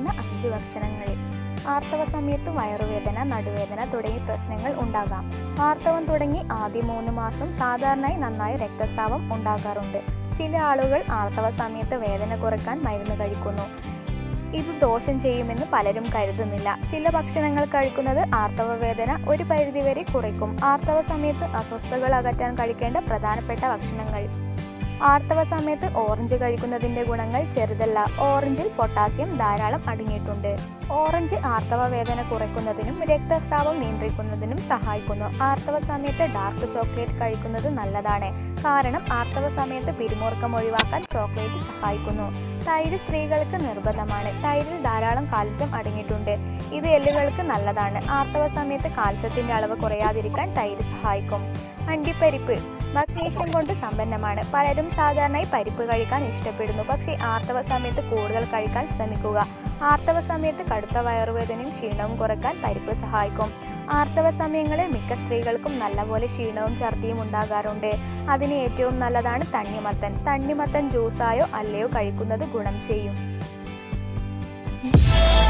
കഴിക്കുന്ന അഞ്ച് ഭക്ഷണങ്ങളിൽ ആർത്തവ സമയത്ത് വയറുവേദന നടുവേദന തുടങ്ങിയ പ്രശ്നങ്ങൾ ഉണ്ടാകാം ആർത്തവം തുടങ്ങി ആദ്യ മൂന്ന് മാസം സാധാരണയായി നന്നായി രക്തസ്രാവം ഉണ്ടാകാറുണ്ട് ചില ആളുകൾ ആർത്തവ സമയത്ത് വേദന കുറയ്ക്കാൻ മരുന്ന് കഴിക്കുന്നു ഇത് ദോഷം ചെയ്യുമെന്ന് പലരും കരുതുന്നില്ല ചില ഭക്ഷണങ്ങൾ കഴിക്കുന്നത് ആർത്തവ വേദന ഒരു പരിധിവരെ കുറയ്ക്കും ആർത്തവ സമയത്ത് അസ്വസ്ഥതകൾ അകറ്റാൻ കഴിക്കേണ്ട പ്രധാനപ്പെട്ട ഭക്ഷണങ്ങൾ ആർത്തവ സമയത്ത് ഓറഞ്ച് കഴിക്കുന്നതിന്റെ ഗുണങ്ങൾ ചെറുതല്ല ഓറഞ്ചിൽ പൊട്ടാസ്യം ധാരാളം അടങ്ങിയിട്ടുണ്ട് ഓറഞ്ച് ആർത്തവ വേദന കുറയ്ക്കുന്നതിനും രക്തസ്രാവം നിയന്ത്രിക്കുന്നതിനും സഹായിക്കുന്നു ആർത്തവ സമയത്ത് ഡാർക്ക് ചോക്ലേറ്റ് കഴിക്കുന്നത് നല്ലതാണ് കാരണം ആർത്തവ സമയത്ത് പിരിമുറുക്കം ഒഴിവാക്കാൻ ചോക്ലേറ്റ് സഹായിക്കുന്നു തൈര് സ്ത്രീകൾക്ക് നിർബന്ധമാണ് തൈരിൽ ധാരാളം കാൽസ്യം അടങ്ങിയിട്ടുണ്ട് ഇത് എല്ലുകൾക്ക് നല്ലതാണ് ആർത്തവ സമയത്ത് കാൽസ്യത്തിന്റെ അളവ് കുറയാതിരിക്കാൻ തൈര് സഹായിക്കും അണ്ടിപ്പരിപ്പ് മഗ്നീഷ്യം കൊണ്ട് സമ്പന്നമാണ് പലരും സാധാരണയായി പരിപ്പ് കഴിക്കാൻ ഇഷ്ടപ്പെടുന്നു പക്ഷേ ആർത്തവ സമയത്ത് കൂടുതൽ കഴിക്കാൻ ശ്രമിക്കുക ആർത്തവ സമയത്ത് കടുത്ത വയറുവേദനയും ക്ഷീണവും കുറയ്ക്കാൻ പരിപ്പ് സഹായിക്കും ആർത്തവ സമയങ്ങളിൽ മിക്ക സ്ത്രീകൾക്കും നല്ലപോലെ ക്ഷീണവും ഛർദിയും ഉണ്ടാകാറുണ്ട് അതിന് ഏറ്റവും നല്ലതാണ് തണ്ണിമത്തൻ തണ്ണിമത്തൻ ജ്യൂസായോ അല്ലയോ കഴിക്കുന്നത് ഗുണം ചെയ്യും